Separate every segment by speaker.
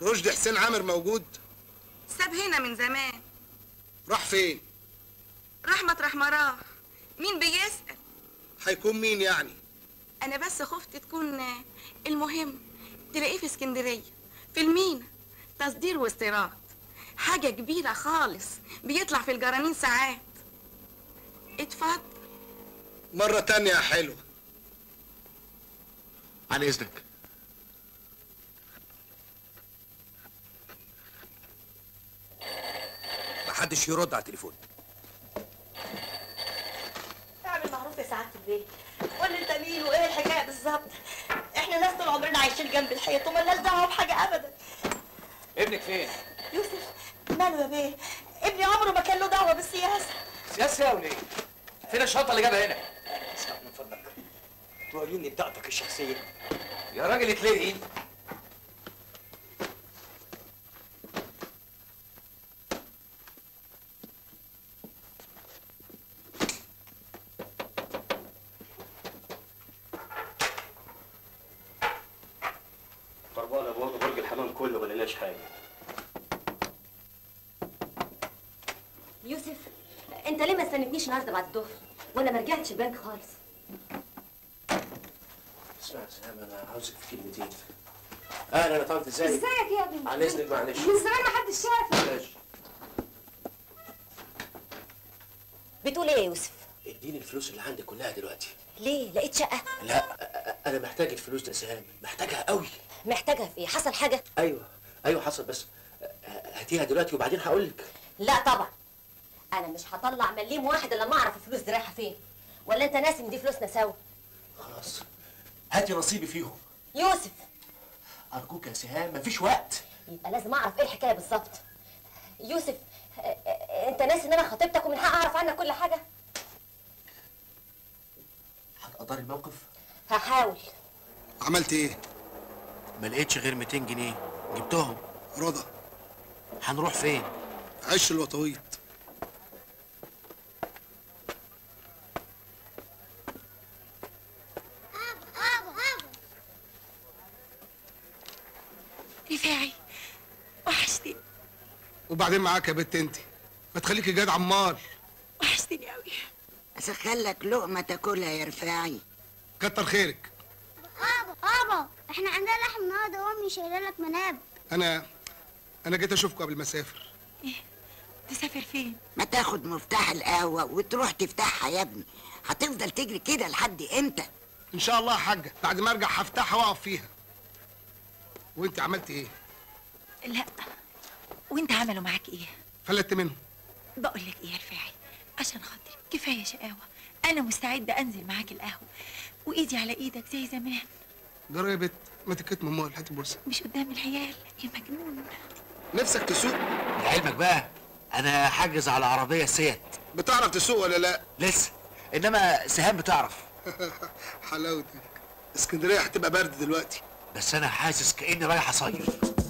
Speaker 1: رشدي حسين عامر موجود
Speaker 2: ساب هنا من زمان
Speaker 1: راح فين
Speaker 2: راح مطرح ما راح مين بيسأل
Speaker 1: هيكون مين يعني
Speaker 2: انا بس خفت تكون آه، المهم تلاقيه في اسكندريه في المينا تصدير واستيراد حاجه كبيره خالص بيطلع في الجرانين ساعات اتفضل
Speaker 1: مرة تانية يا حلوة
Speaker 3: عن اذنك
Speaker 4: محدش يرد على التليفون
Speaker 5: اعمل معروف يا سعاده البيت قول لي انت مين وايه الحكايه بالظبط احنا ناس طول عمرنا عايشين جنب الحيط ومالناش دعوه بحاجه ابدا
Speaker 4: ابنك فين؟
Speaker 5: يوسف ماله يا بيه ابني عمره ما كان له دعوه بالسياسه
Speaker 4: سياسة يا وليه؟ فين الشنطة اللي جابها هنا؟
Speaker 6: اسمع من فضلك توريني بطاقتك الشخصيه
Speaker 4: يا راجل اتلغي
Speaker 6: خربانه ابواب برج الحمام كله ما لقيناش حاجه
Speaker 7: يوسف انت ليه ما استنتنيش النهارده بعد الظهر وانا ما رجعتش البنك خالص
Speaker 3: اسمع يا سلام انا عاوزك في كلمتين اهلا انا طنط ازيك
Speaker 7: ازيك يا ابني
Speaker 3: عن اذنك معلش
Speaker 7: من زمان ما حدش شافك
Speaker 3: ماشي
Speaker 7: بتقول ايه يا يوسف
Speaker 3: اديني الفلوس اللي عندي كلها دلوقتي
Speaker 7: ليه لقيت شقه
Speaker 3: لا أ- أ- انا محتاج الفلوس دي يا سهام محتاجها قوي
Speaker 7: محتاجها في ايه حصل حاجه
Speaker 3: ايوه ايوه حصل بس أ- هاتيها دلوقتي وبعدين هقول لك
Speaker 7: لا طبعا انا مش هطلع مليم واحد الا لما اعرف الفلوس دي رايحه فين ولا انت ناسي ان دي فلوسنا سوا
Speaker 3: خلاص هاتي نصيبي فيهم
Speaker 7: يوسف
Speaker 3: ارجوك يا سهام مفيش وقت
Speaker 7: يبقى لازم اعرف ايه الحكايه بالظبط يوسف اه، اه، انت ناسي ان انا خطيبتك ومن حق اعرف عنك كل حاجه
Speaker 3: هتقدري الموقف
Speaker 7: هحاول
Speaker 1: عملت ايه
Speaker 3: ما لقيتش غير 200 جنيه جبتهم
Speaker 1: رضا
Speaker 3: هنروح فين
Speaker 1: عش الوطويط
Speaker 2: رفاعي وحشتني
Speaker 1: وبعدين معاك يا بنت انت ما تخليكي جاد عمار
Speaker 2: وحشتني قوي
Speaker 8: اسخن لك لقمه تاكلها يا رفاعي
Speaker 1: كتر خيرك
Speaker 9: بابا بابا احنا عندنا لحم النهارده وامي شايله لك مناب
Speaker 1: انا انا جيت اشوفكم قبل ما اسافر
Speaker 2: تسافر فين
Speaker 8: ما تاخد مفتاح القهوه وتروح تفتحها يا ابني هتفضل تجري كده لحد امتى
Speaker 1: ان شاء الله يا حاجه بعد ما ارجع هفتحها واقف فيها وانت عملت ايه
Speaker 2: لا وانت عملوا معاك ايه
Speaker 1: فلت منهم
Speaker 2: بقول لك ايه يا رفاعي عشان خاطري كفايه شقاوه انا مستعده انزل معاك القهوه وايدي على ايدك زي زمان
Speaker 1: جرى يا بت ما تكتم امال هات البورصه
Speaker 2: مش قدام العيال يا مجنون
Speaker 1: نفسك تسوق
Speaker 3: لعلمك بقى انا حاجز على عربيه سيات
Speaker 1: بتعرف تسوق ولا لا
Speaker 3: لسه انما سهام بتعرف
Speaker 1: حلاوتك اسكندريه هتبقى برد دلوقتي
Speaker 3: بس انا حاسس كاني رايح اصيف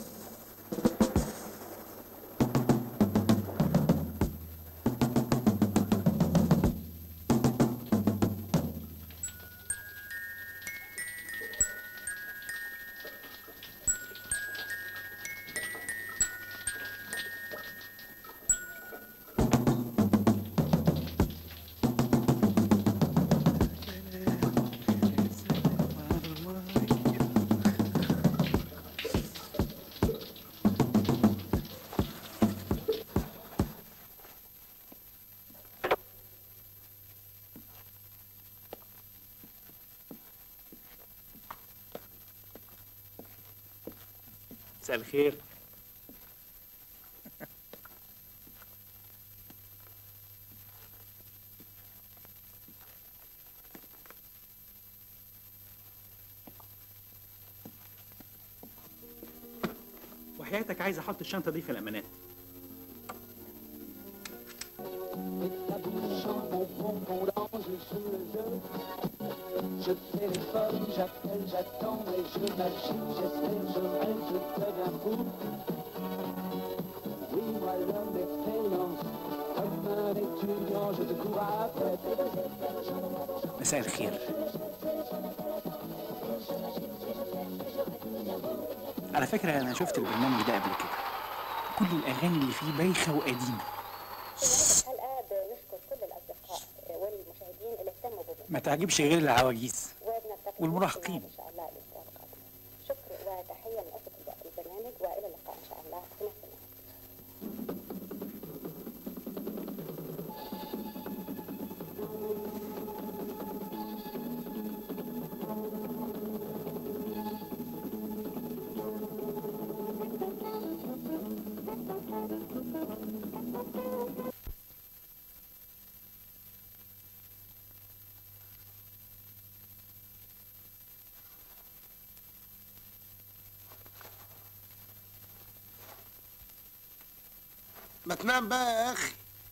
Speaker 6: مساء الخير وحياتك عايز احط الشنطه دي في الامانات
Speaker 10: Je téléphone, j'appelle, j'attends et je m'agite, j'espère, je rêve, je deviens fou. Oui, moi l'homme d'expérience, comme un étudiant, je te cours après.
Speaker 6: مساء الخير
Speaker 11: على فكره انا شفت البرنامج ده قبل كده كل الاغاني اللي فيه بايخه وقديمه
Speaker 12: الحلقة بنشكر كل الأصدقاء والمشاهدين اللي اهتموا بنا
Speaker 11: ما تعجبش غير العواجيز
Speaker 12: وبنفتقد
Speaker 11: والمراهقين
Speaker 12: إن شاء الله الأسبوع القادم شكر وتحية من أسرة البرنامج وإلى اللقاء إن شاء الله في نفس الموعد
Speaker 1: ما تنام بقى يا اخي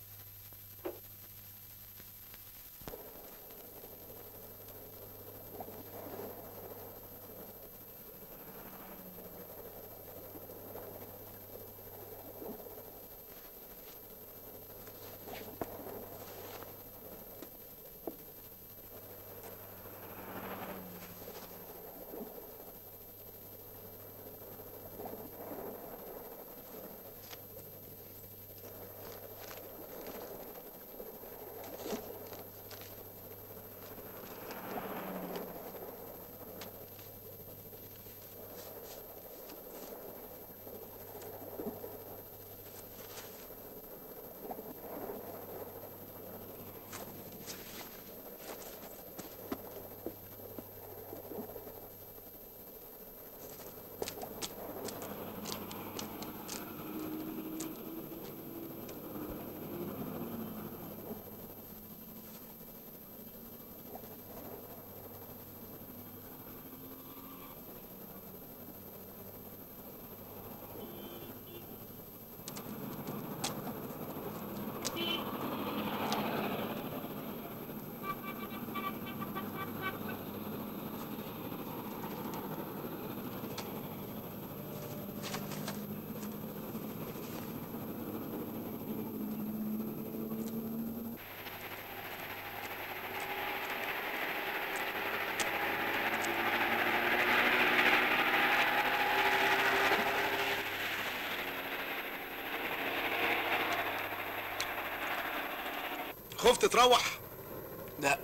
Speaker 1: خفت تروح
Speaker 3: لا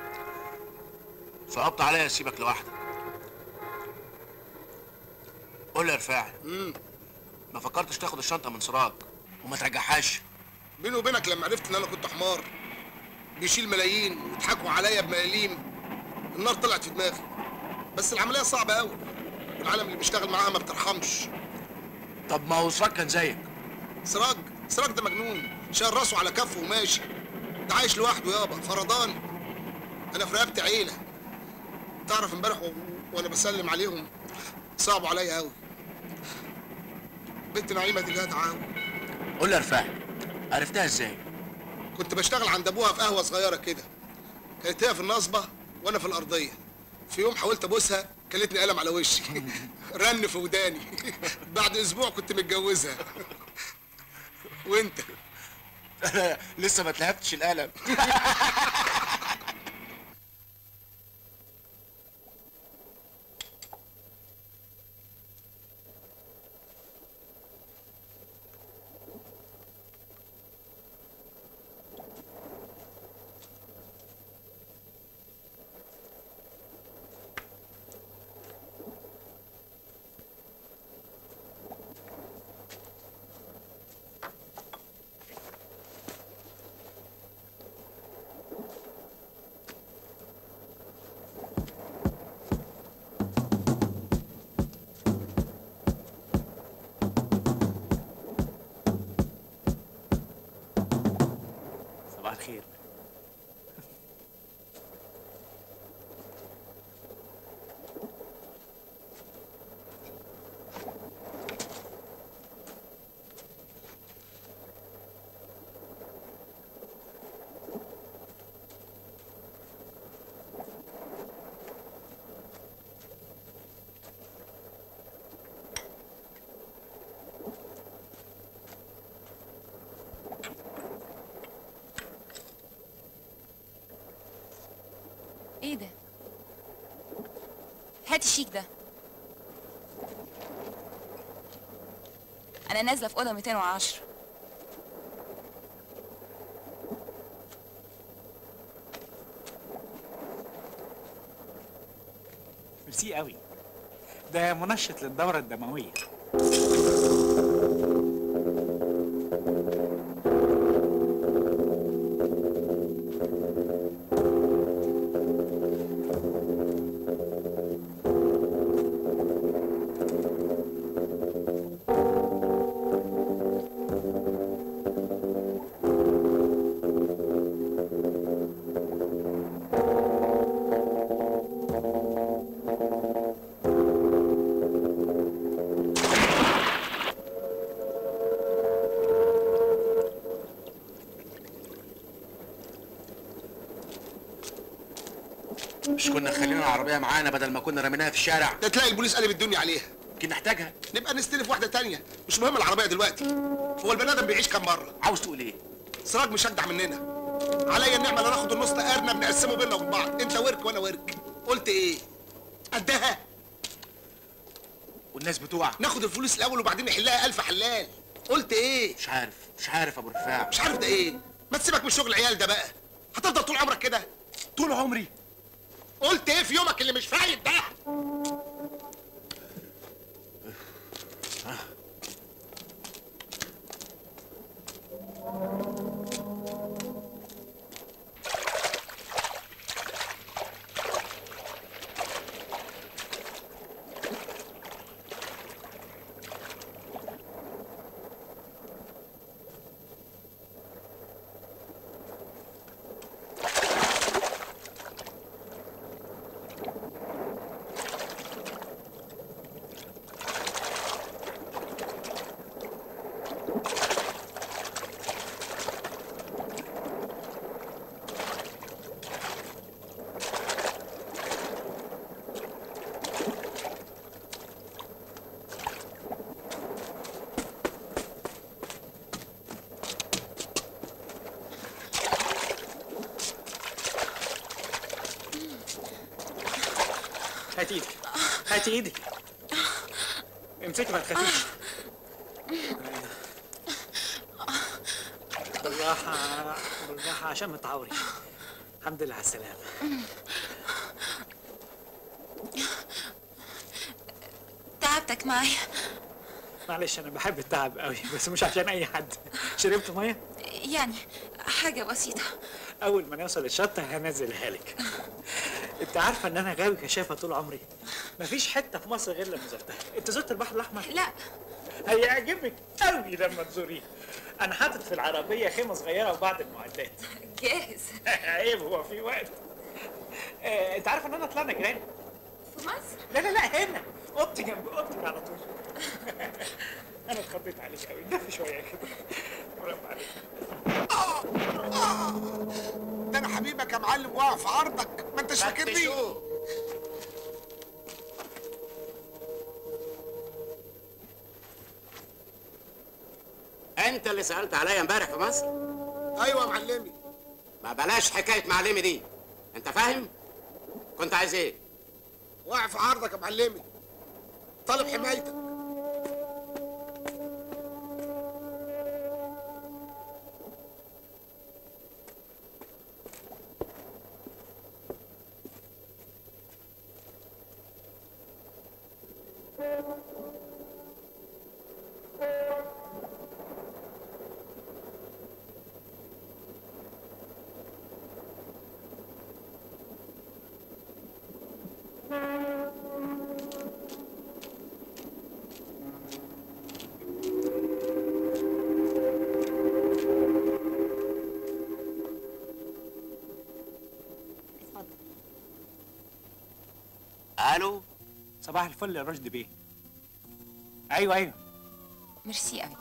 Speaker 3: صعبت عليا اسيبك لوحدك قول لي يا رفاعي ما فكرتش تاخد الشنطه من سراج وما ترجعهاش
Speaker 1: بيني وبينك لما عرفت ان انا كنت حمار بيشيل ملايين ويضحكوا عليا بملاليم النار طلعت في دماغي بس العمليه صعبه قوي العالم اللي بيشتغل معاها ما بترحمش
Speaker 3: طب ما هو سراج كان زيك
Speaker 1: سراج سراج ده مجنون شايل راسه على كفه وماشي ده عايش لوحده يابا فردان انا في رقبتي عيله تعرف امبارح و... وانا بسلم عليهم صعبوا عليا قوي بنت نعيمه دي جدعه قوي
Speaker 3: قول لي يا رفاعي عرفتها ازاي
Speaker 1: كنت بشتغل عند ابوها في قهوه صغيره كده كانت هي في النصبه وانا في الارضيه في يوم حاولت ابوسها كلتني قلم على وشي رن في وداني بعد اسبوع كنت متجوزها وانت
Speaker 3: انا لسه ما اتلهفتش القلم
Speaker 11: صباح الخير
Speaker 13: ايه ده هات الشيك ده انا نازله في اوضه 210
Speaker 11: ميرسي قوي ده منشط للدورة الدموية
Speaker 3: مش كنا خلينا العربيه معانا بدل ما كنا رميناها في الشارع
Speaker 1: ده تلاقي البوليس قلب الدنيا عليها
Speaker 3: يمكن نحتاجها
Speaker 1: نبقى نستلف واحده تانية مش مهم العربيه دلوقتي هو البني ادم بيعيش كام مره
Speaker 3: عاوز تقول ايه
Speaker 1: سراج مش اجدع مننا عليا النعمه اللي ناخد النص ارنب نقسمه بينا وبين بعض انت ورك وانا ورك قلت ايه قدها
Speaker 3: والناس بتوعك
Speaker 1: ناخد الفلوس الاول وبعدين نحلها الف حلال قلت ايه
Speaker 3: مش عارف مش عارف ابو رفاع
Speaker 1: مش عارف ده ايه ما تسيبك من شغل العيال ده بقى هتفضل طول عمرك كده
Speaker 3: طول عمري
Speaker 1: قلت ايه في يومك اللي مش فايت ده
Speaker 11: هاتي ايدك هاتي ايدك امسكي ما تخافيش بالراحة بالراحة عشان ما تعوري الحمد لله على السلامة
Speaker 13: تعبتك معايا
Speaker 11: معلش أنا بحب التعب قوي بس مش عشان أي حد شربت مية
Speaker 13: يعني حاجه بسيطه
Speaker 11: أول ما نوصل الشط هنزلها لك أنت عارفة إن أنا غاوي كشافة طول عمري مفيش حتة في مصر غير لما زرتها أنت زرت البحر الأحمر؟
Speaker 13: لا
Speaker 11: هيعجبك قوي لما تزوريه أنا حاطط في العربية خيمة صغيرة وبعض المعدات
Speaker 13: جاهز
Speaker 11: عيب هو في وقت آه، أنت عارفة إن أنا طلعنا جيران
Speaker 13: في مصر
Speaker 11: لا لا لا هنا اوضتي جنب اوضتك على طول انا اتخضيت عليك قوي دفي شويه كده برافو عليك
Speaker 1: ده انا حبيبك يا معلم واقف في عرضك ما انتش فاكرني
Speaker 14: انت اللي سالت عليا امبارح في مصر
Speaker 1: ايوه يا معلمي
Speaker 14: ما بلاش حكايه معلمي دي انت فاهم كنت عايز ايه
Speaker 1: واقف في عرضك يا معلمي طالب حمايتك
Speaker 14: الو
Speaker 11: صباح الفل يا رشدي بيه ايوه ايوه
Speaker 13: ميرسي قوي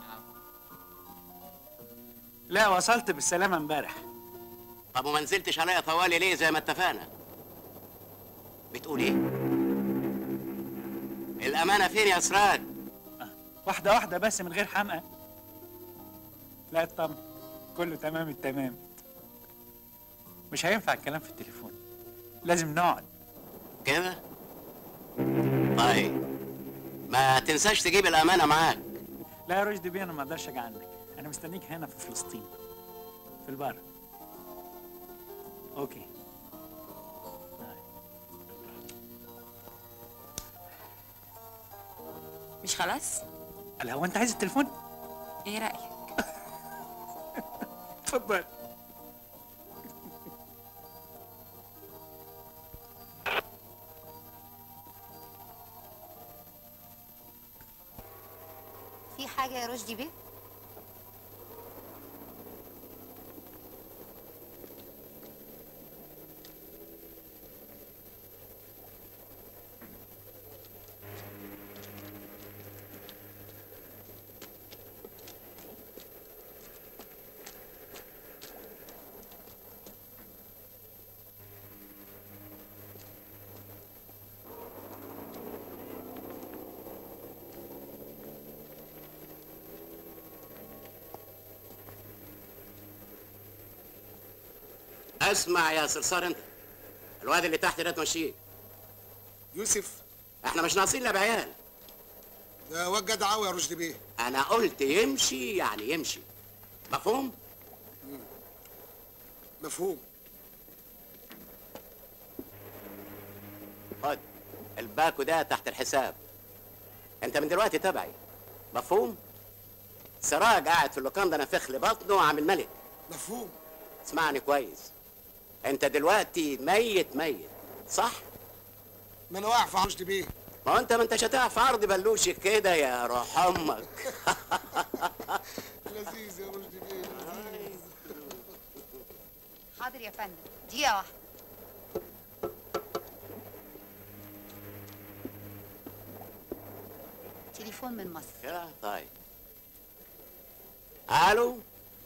Speaker 11: لا وصلت بالسلامه امبارح
Speaker 14: طب وما نزلتش عليا طوالي ليه زي ما اتفقنا بتقول ايه الامانه فين يا اسرار
Speaker 11: واحده واحده بس من غير حمقى لا اطمن كله تمام التمام مش هينفع الكلام في التليفون لازم نقعد
Speaker 14: كده طيب ما تنساش تجيب الامانه معاك
Speaker 11: لا يا رشدي بيه انا ما اقدرش اجي عنك انا مستنيك هنا في فلسطين في البار اوكي
Speaker 13: مش خلاص
Speaker 11: قال هو انت عايز التليفون
Speaker 13: ايه رايك
Speaker 11: اتفضل
Speaker 15: في حاجة يا رشدي بيه؟
Speaker 14: اسمع يا صرصار انت الواد اللي تحت ده تمشيه
Speaker 1: يوسف
Speaker 14: احنا مش ناقصين لا بعيال
Speaker 1: ده واد جدع قوي يا رشدي بيه
Speaker 14: انا قلت يمشي يعني يمشي مفهوم
Speaker 1: مفهوم
Speaker 14: خد الباكو ده تحت الحساب انت من دلوقتي تبعي مفهوم سراج قاعد في اللوكاندا نفخ لي بطنه وعامل ملك
Speaker 1: مفهوم
Speaker 14: اسمعني كويس انت دلوقتي ميت ميت صح
Speaker 1: ما انا واقع في رشدي بيه
Speaker 14: ما هو انت ما انتش هتقع في عرض بلوشي كده يا روح امك
Speaker 1: لذيذ يا رشدي بيه لذيذ
Speaker 15: حاضر يا فندم دقيقة واحدة تليفون من مصر
Speaker 14: كده طيب الو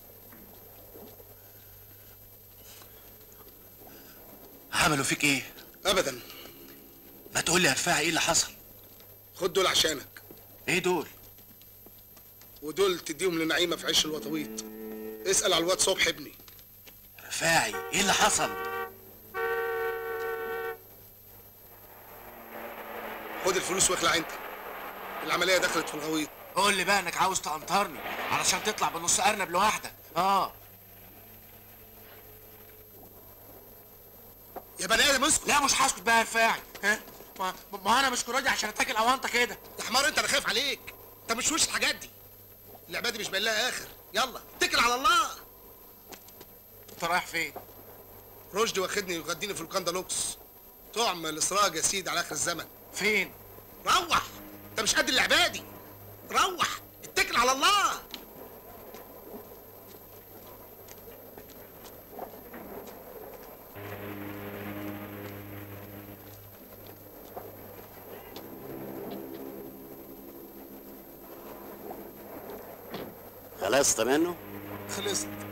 Speaker 3: عملوا فيك ايه؟
Speaker 1: ابدا
Speaker 3: ما تقول لي يا رفاعي ايه اللي حصل؟
Speaker 1: خد دول عشانك
Speaker 3: ايه دول؟
Speaker 1: ودول تديهم لنعيمه في عيش الوطويط اسال على الواد صبح ابني
Speaker 3: رفاعي ايه اللي حصل؟
Speaker 1: خد الفلوس واخلع انت العمليه دخلت في الغويط
Speaker 3: قول لي بقى انك عاوز تقنطرني علشان تطلع بنص ارنب لوحدك اه
Speaker 1: يا بني ادم اسكت
Speaker 3: لا مش هسكت بقى يا رفاعي ها ما, ما انا مش كراجي عشان اتاكل اوانطه كده
Speaker 1: يا حمار انت انا خايف عليك انت مش وش الحاجات دي اللعبه دي مش باين لها اخر يلا اتكل على الله
Speaker 3: انت رايح فين؟
Speaker 1: رشدي واخدني يغديني في الكندا لوكس طعم الاسراج يا سيدي على اخر الزمن
Speaker 3: فين؟
Speaker 1: روح انت مش قد اللعبه دي روح اتكل على الله
Speaker 14: خلصت منه
Speaker 1: خلصت